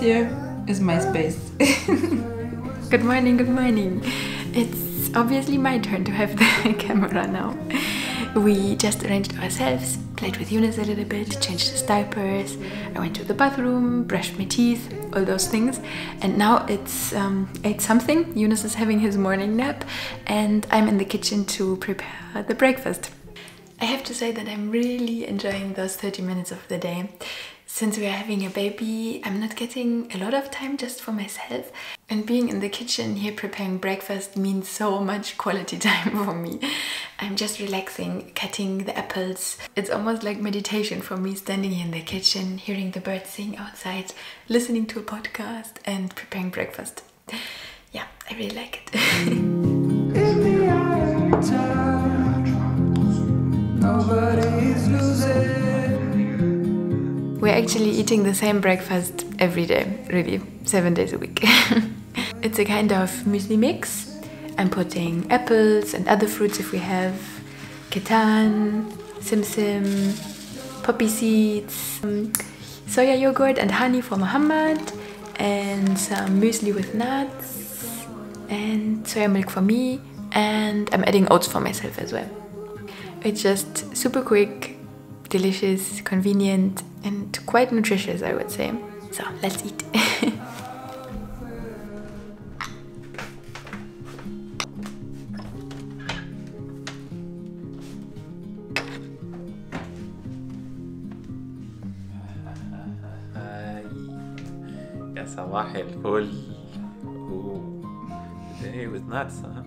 here is my space. Good morning, good morning. It's obviously my turn to have the camera now. We just arranged ourselves, played with Eunice a little bit, changed his diapers. I went to the bathroom, brushed my teeth, all those things. And now it's um, 8 something. Eunice is having his morning nap, and I'm in the kitchen to prepare the breakfast. I have to say that I'm really enjoying those 30 minutes of the day. Since we are having a baby, I'm not getting a lot of time just for myself. And being in the kitchen here preparing breakfast means so much quality time for me. I'm just relaxing, cutting the apples. It's almost like meditation for me standing here in the kitchen, hearing the birds sing outside, listening to a podcast, and preparing breakfast. Yeah, I really like it. In the eye of time, nobody's losing. We're actually eating the same breakfast every day, really, seven days a week. it's a kind of muesli mix. I'm putting apples and other fruits if we have, ketan, simsim, poppy seeds, um, soya yogurt and honey for Muhammad, and some muesli with nuts, and soya milk for me, and I'm adding oats for myself as well. It's just super quick, delicious, convenient, and quite nutritious, I would say. So let's eat. هاي يا صباح الفل اوه day with nuts ها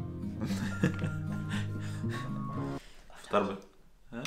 افطر بك ها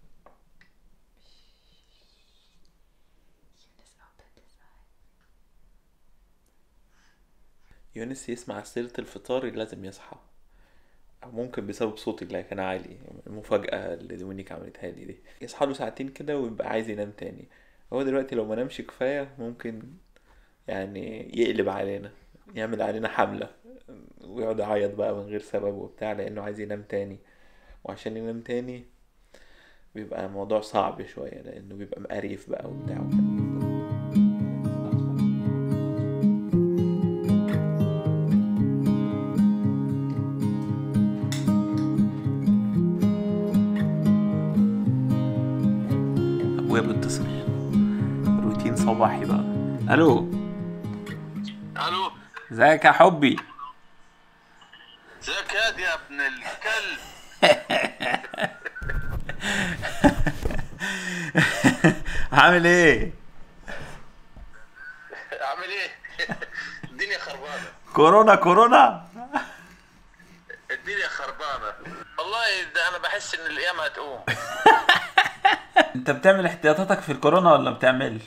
يونس يسمع سيرة الفطار لازم يصحى أو ممكن بسبب صوتي اللي كان عالي المفاجأة اللي دومينيك عملتها لي دي يصحى له ساعتين كده ويبقى عايز ينام تاني هو دلوقتي لو ما نامش كفاية ممكن يعني يقلب علينا يعمل علينا حملة ويقعد يعيط بقى من غير سبب وبتاع لأنه عايز ينام تاني وعشان ينام تاني بيبقى الموضوع صعب شوية لأنه بيبقى مقريف بقى وبتاع وكده. ابويا بيتصل روتين صباحي بقى الو الو ازيك يا حبي ازيك يا دي يا ابن الكلب عامل ايه عامل ايه الدنيا خربانه كورونا كورونا الدنيا خربانه والله ده انا بحس ان القيامه هتقوم انت بتعمل احتياطاتك في الكورونا ولا بتعملش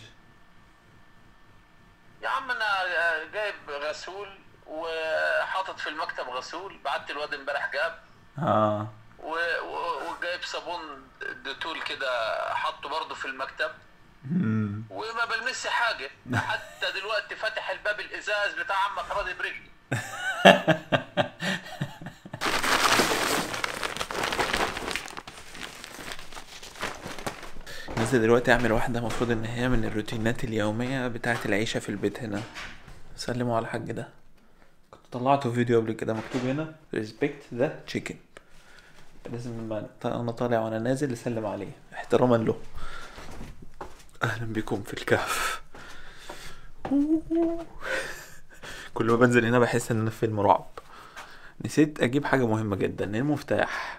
يا عم انا جايب غسول وحاطط في المكتب غسول بعت الواد امبارح جاب اه و... و... وجايب صابون ديتول كده حاطه برضه في المكتب مم. وما بلمسش حاجه حتى دلوقتي فاتح الباب الازاز بتاع عمك راضي برجلي نازل دلوقتي اعمل واحدة المفروض ان هي من الروتينات اليومية بتاعة العيشة في البيت هنا سلموا على الحاج ده كنت طلعته فيديو قبل كده مكتوب هنا respect the chicken لازم لما انا طالع وانا نازل اسلم عليه احتراما له اهلا بكم في الكهف كل ما بنزل هنا بحس ان انا في فيلم رعب نسيت اجيب حاجة مهمة جدا المفتاح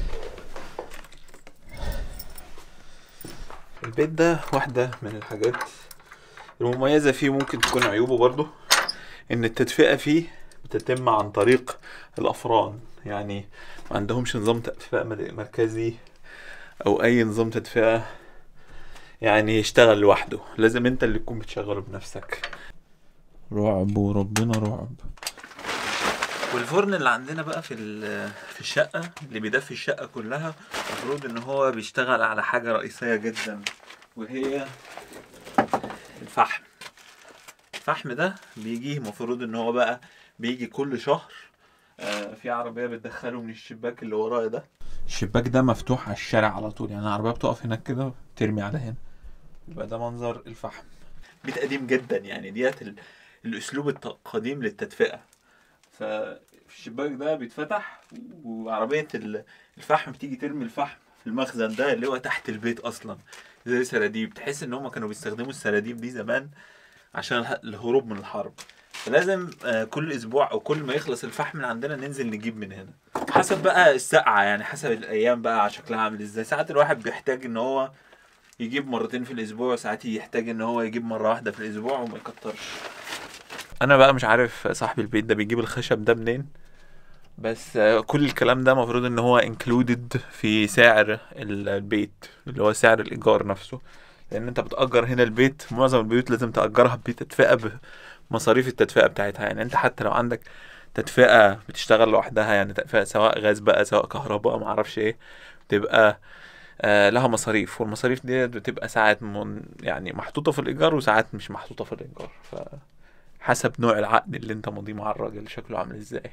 البيت ده واحدة من الحاجات المميزة فيه ممكن تكون عيوبه برضو إن التدفئة فيه بتتم عن طريق الأفران يعني ما عندهمش نظام تدفئة مد- مركزي أو أي نظام تدفئة يعني يشتغل لوحده لازم أنت اللي تكون بتشغله بنفسك رعب وربنا رعب والفرن اللي عندنا بقى في ال- في الشقة اللي بيدفي الشقة كلها المفروض ان هو بيشتغل على حاجة رئيسية جدا وهي الفحم الفحم ده بيجي المفروض ان هو بقى بيجي كل شهر آه، في عربية بتدخله من الشباك اللي ورايا ده الشباك ده مفتوح على الشارع على طول يعني العربية بتقف هناك كده ترمي على هنا يبقى ده منظر الفحم بيت قديم جدا يعني ديت ال- الاسلوب الت- القديم للتدفئه فالشباك ده بيتفتح وعربيه ال- الفحم بتيجي ترمي الفحم في المخزن ده اللي هو تحت البيت اصلا زي سراديب تحس ان هم كانوا بيستخدموا السراديب دي زمان عشان الح- الهروب من الحرب فلازم آه، كل اسبوع او كل ما يخلص الفحم من عندنا ننزل نجيب من هنا حسب بقى السقعه يعني حسب الايام بقى على شكلها عامل ازاي ساعات الواحد بيحتاج ان هو يجيب مرتين في الاسبوع ساعات يحتاج ان هو يجيب مره واحده في الاسبوع وما يكترش انا بقى مش عارف صاحب البيت ده بيجيب الخشب ده منين بس آه، كل الكلام ده المفروض ان هو انكلودد في سعر ال- البيت اللي هو سعر الايجار نفسه لان انت بتأجر هنا البيت معظم البيوت لازم تأجرها بتدفئة بمصاريف التدفئة بتاعتها يعني انت حتى لو عندك تدفئة بتشتغل لوحدها يعني تدفئة سواء غاز بقى سواء كهرباء ما اعرفش ايه بتبقى آه لها مصاريف والمصاريف دي بتبقى ساعات من يعني محطوطة في الإيجار وساعات مش محطوطة في الإيجار فحسب نوع العقد اللي انت ماضيه مع الراجل شكله عامل ازاي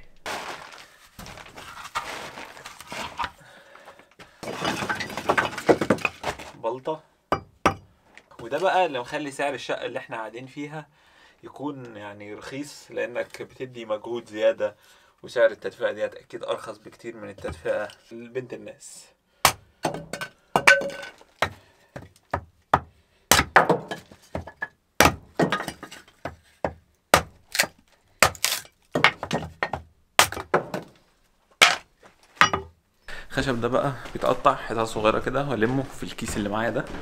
بلطة وده بقى اللي مخلي سعر الشقة اللي احنا قاعدين فيها يكون يعني رخيص لانك بتدي مجهود زيادة وسعر التدفئة ديت اكيد ارخص بكتير من التدفئة لبنت الناس الخشب ده بقى بيتقطع حتت صغيرة كده والمه في الكيس اللي معايا ده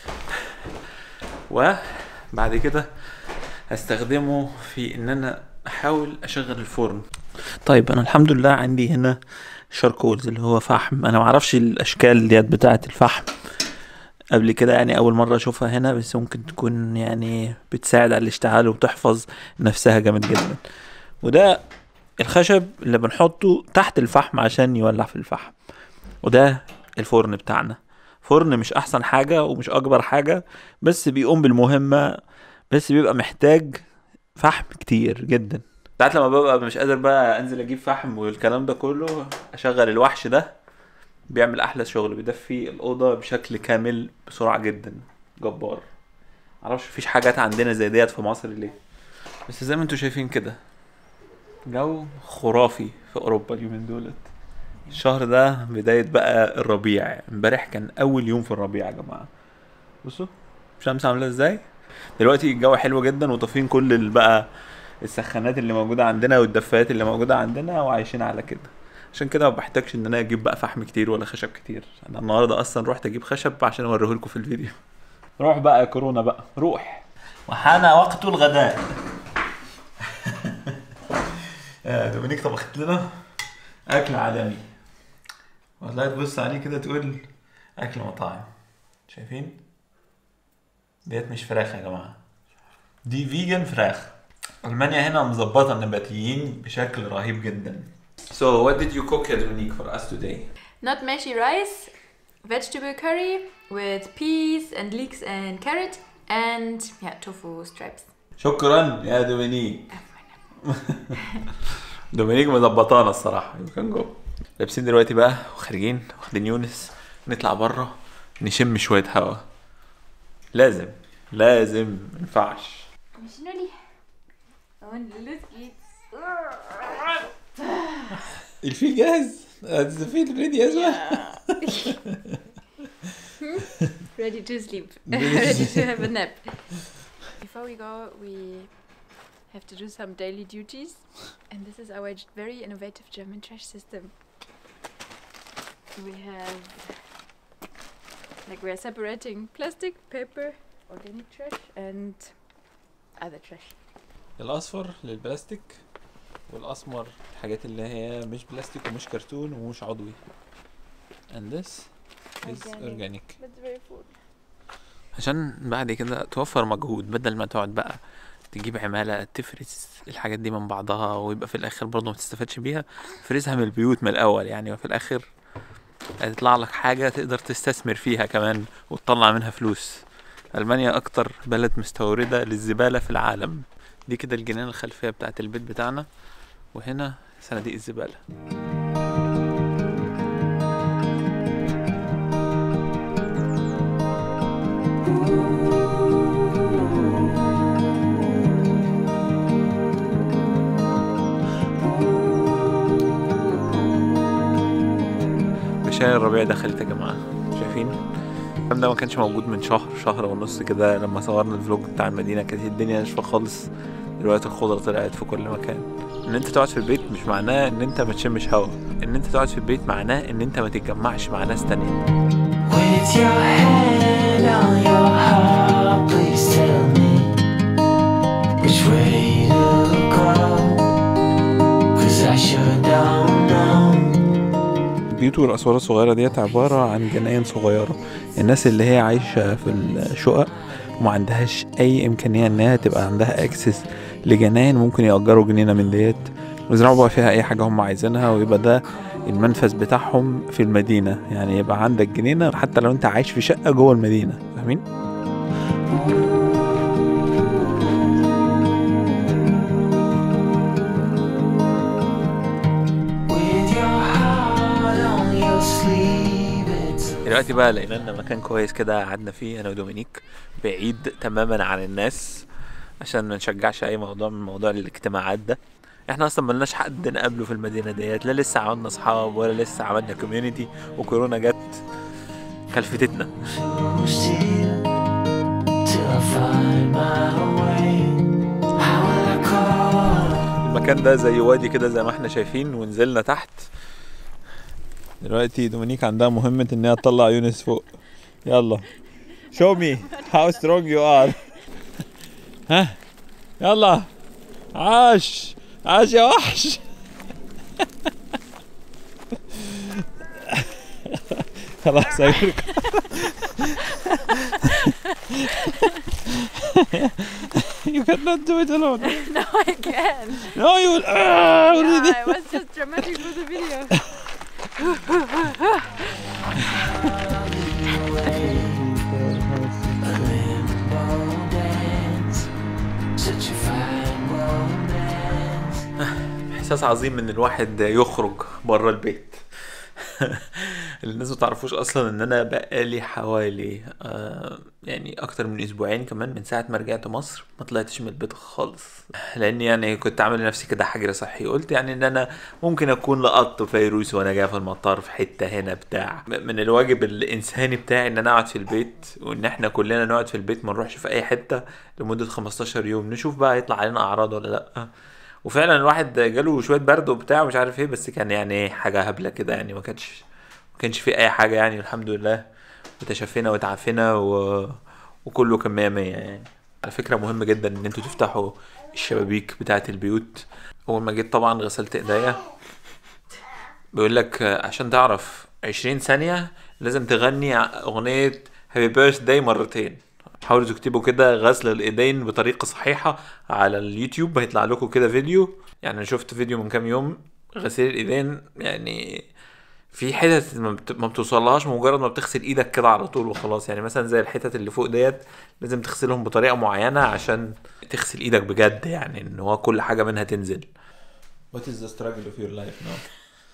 وبعد كده هستخدمه في ان انا احاول اشغل الفرن طيب انا الحمد لله عندي هنا شاركولز اللي هو فحم انا معرفش الاشكال ديت بتاعه الفحم قبل كده يعني اول مره اشوفها هنا بس ممكن تكون يعني بتساعد على الاشتعال وبتحفظ نفسها جامد جدا وده الخشب اللي بنحطه تحت الفحم عشان يولع في الفحم وده الفرن بتاعنا فرن مش احسن حاجة ومش اكبر حاجة بس بيقوم بالمهمة بس بيبقى محتاج فحم كتير جدا ساعات لما ببقى مش قادر بقى انزل اجيب فحم والكلام ده كله اشغل الوحش ده بيعمل احلى شغل بيدفي الاوضه بشكل كامل بسرعه جدا جبار معرفش مفيش حاجات عندنا زي ديت في مصر ليه بس زي ما انتوا شايفين كده جو خرافي في اوروبا اليومين دولت الشهر ده بداية بقى الربيع امبارح كان أول يوم في الربيع يا جماعة بصوا الشمس عاملة ازاي دلوقتي الجو حلو جدا وطافين كل ال- بقى السخانات اللي موجودة عندنا والدفايات اللي موجودة عندنا وعايشين على كده عشان كده ما بحتاجش ان انا اجيب بقى فحم كتير ولا خشب كتير انا النهارده اصلا رحت اجيب خشب عشان اوريهولكم في الفيديو روح بقى يا كورونا بقى روح وحان وقت الغداء يا دومينيك طبخت لنا اكل عالمي والله تبص عليه كده تقول اكل مطاعم شايفين ديت مش فراخ يا جماعه دي فيجن فراخ المانيا هنا مظبطه النباتيين بشكل رهيب جدا So what did you cook Dominique for us today? Not meshy rice, vegetable curry with peas and leeks and carrot and yeah, tofu stripes. شكرا يا دومينيك دومينيك مظبطانا الصراحه كان جوه لابسين دلوقتي بقى وخارجين واخدين يونس نطلع بره نشم شويه هوا لازم لازم مينفعش شنو Und los geht's. الفيل جاهز الفيل ريدي اسمع Ready to sleep. Ready to Ready to have a nap. Before we go, we have to do some daily duties. And this is our j- very innovative German trash system. We have, like, we are separating plastic, paper, organic trash, and other trash. الاصفر للبلاستيك والاسمر الحاجات اللي هي مش بلاستيك ومش كرتون ومش عضوي and this is Organic. organic That's very cool. عشان بعد كده توفر مجهود بدل ما تقعد بقى تجيب عمالة تفرز الحاجات دي من بعضها ويبقى في الآخر برضه ما تستفادش بيها فرزها من البيوت من الأول يعني وفي الآخر هتطلع لك حاجة تقدر تستثمر فيها كمان وتطلع منها فلوس ألمانيا أكتر بلد مستوردة للزبالة في العالم دي كده الجنينة الخلفية بتاعت البيت بتاعنا وهنا صناديق الزبالة عشان الربيع دخلت يا جماعة شايفين الكلام ده ما كانش موجود من شهر شهر ونص كده لما صورنا الفلوج بتاع المدينة كانت الدنيا ناشفة خالص دلوقتي الخضرة طلعت في كل مكان ان انت تقعد في البيت مش معناه ان انت ما تشمش هوا ان انت تقعد في البيت معناه ان انت ما تتجمعش مع ناس تانية With your hand on your heart, please tell me which way to go. Cause I sure don't know. البيوت والاسوار الصغيره ديت عباره عن جناين صغيره الناس اللي هي عايشه في الشقق وما عندهاش اي امكانيه انها تبقى عندها اكسس لجناين ممكن يأجروا جنينه من ديت ويزرعوا بقى فيها اي حاجه هم عايزينها ويبقى ده المنفذ بتاعهم في المدينه يعني يبقى عندك جنينه حتى لو انت عايش في شقه جوه المدينه فاهمين With your heart on your sleeve, it's دلوقتي بقى لقينا لنا مكان كويس كده قعدنا فيه انا ودومينيك بعيد تماما عن الناس عشان ما نشجعش اي موضوع من موضوع الاجتماعات ده احنا اصلا ملناش حد نقابله في المدينه ديت لا لسه عملنا اصحاب ولا لسه عملنا كوميونتي وكورونا جت كلفتنا too still till I find my way. How will I call? المكان ده زي وادي كده زي ما احنا شايفين ونزلنا تحت دلوقتي دومينيك عندها مهمة ان هي تطلع يونس فوق يلا show me how strong you are ها يلا عاش عاش يا وحش خلاص أيوة. you cannot do it alone No, I can. no you will ah, already Yeah, I was just dramatic for the video. Limbo dance, such a fine romance. احساس عظيم ان الواحد يخرج بره البيت اللي الناس ما تعرفوش اصلا ان انا بقالي حوالي آه يعني اكتر من اسبوعين كمان من ساعه ما رجعت مصر ما طلعتش من البيت خالص لان يعني كنت عامل لنفسي كده حجر صحي قلت يعني ان انا ممكن اكون لقطت فيروس وانا جاي في المطار في حته هنا بتاع م- من الواجب الانساني بتاعي ان انا اقعد في البيت وان احنا كلنا نقعد في البيت ما نروحش في اي حته لمده 15 يوم نشوف بقى يطلع علينا اعراض ولا لا وفعلا الواحد جاله شويه برد وبتاع ومش عارف ايه بس كان يعني ايه حاجه هبله كده يعني ما كانش ما كانش في اي حاجه يعني الحمد لله وتشفينا وتعافينا و... وكله كان مية مية يعني على فكره مهم جدا ان انتوا تفتحوا الشبابيك بتاعه البيوت اول ما جيت طبعا غسلت ايديا بيقول لك آه، عشان تعرف 20 ثانيه لازم تغني اغنيه هابي بيرث داي مرتين حاولوا تكتبوا كده غسل الايدين بطريقه صحيحه على اليوتيوب هيطلع لكم كده فيديو يعني انا شفت فيديو من كام يوم غسيل الايدين يعني في حتت ما, بت... ما بتوصلهاش مجرد ما بتغسل ايدك كده على طول وخلاص يعني مثلا زي الحتت اللي فوق ديت لازم تغسلهم بطريقه معينه عشان تغسل ايدك بجد يعني ان هو كل حاجه منها تنزل What is the struggle of your life now?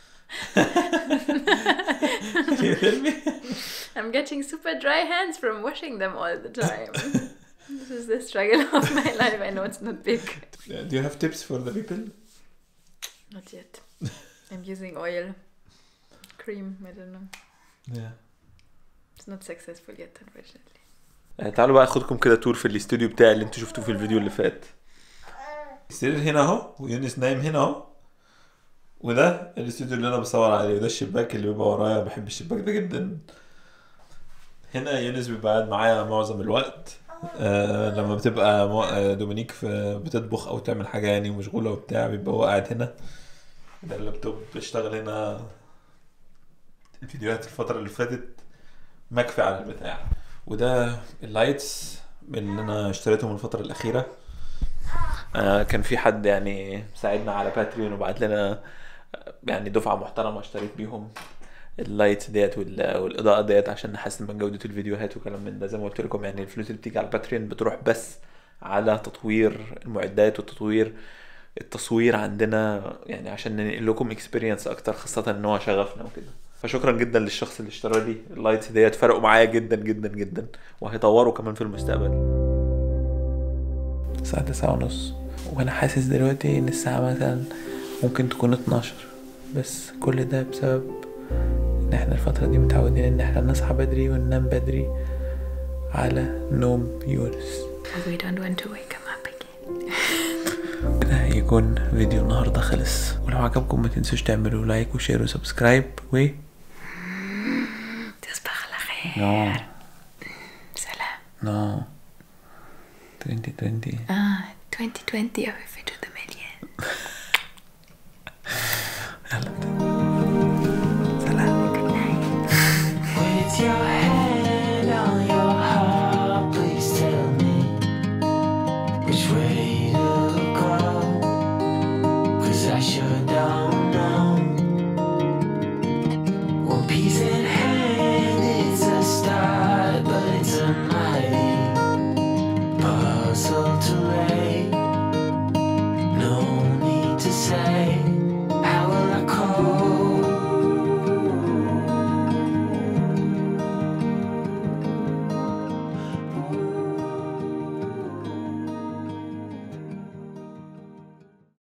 Can you tell me? I'm getting super dry hands from washing them all the time. this is the struggle of my life. I know it's not big. Do you have tips for the people? Not yet. I'm using oil. Cream, I don't know. Yeah. It's not successful yet, unfortunately. آه، تعالوا بقى اخدكم كده تور في الاستوديو بتاعي اللي انتوا شفتوه في الفيديو اللي فات السرير هنا اهو ويونس نايم هنا اهو وده الاستوديو اللي انا بصور عليه وده الشباك اللي بيبقى ورايا بحب الشباك ده جدا هنا يونس بيبقى قاعد معايا معظم الوقت آه لما بتبقى مو- آه، دومينيك في بتطبخ او تعمل حاجه يعني مشغوله وبتاع بيبقى هو قاعد هنا ده اللابتوب بشتغل هنا الفيديوهات الفتره اللي فاتت مكفي على البتاع وده اللايتس اللي انا اشتريتهم الفترة الأخيرة آه كان في حد يعني ساعدنا على باتريون وبعت لنا آه، يعني دفعة محترمة اشتريت بيهم اللايتس ديت وال- والإضاءة ديت عشان نحسن من جودة الفيديوهات وكلام من ده زي ما قلت لكم يعني الفلوس اللي بتيجي على باتريون بتروح بس على تطوير المعدات وتطوير التصوير عندنا يعني عشان ننقل لكم اكسبيرينس اكتر خاصة ان هو شغفنا وكده فشكرا جدا للشخص اللي اشترى لي اللايتس ديت فرقوا معايا جدا جدا جدا وهيطوروا كمان في المستقبل الساعة تسعة ونص وانا حاسس دلوقتي ان الساعة مثلا ممكن تكون 12 بس كل ده بسبب ان احنا الفترة دي متعودين ان احنا نصحى بدري وننام بدري على نوم يونس Because we don't want to wake him up again. كده يكون فيديو النهاردة خلص ولو عجبكم ما تنسوش تعملوا لايك وشير وسبسكرايب و تصبح على خير. نو سلام. نو 2020 Ah, 2020 of a to the million.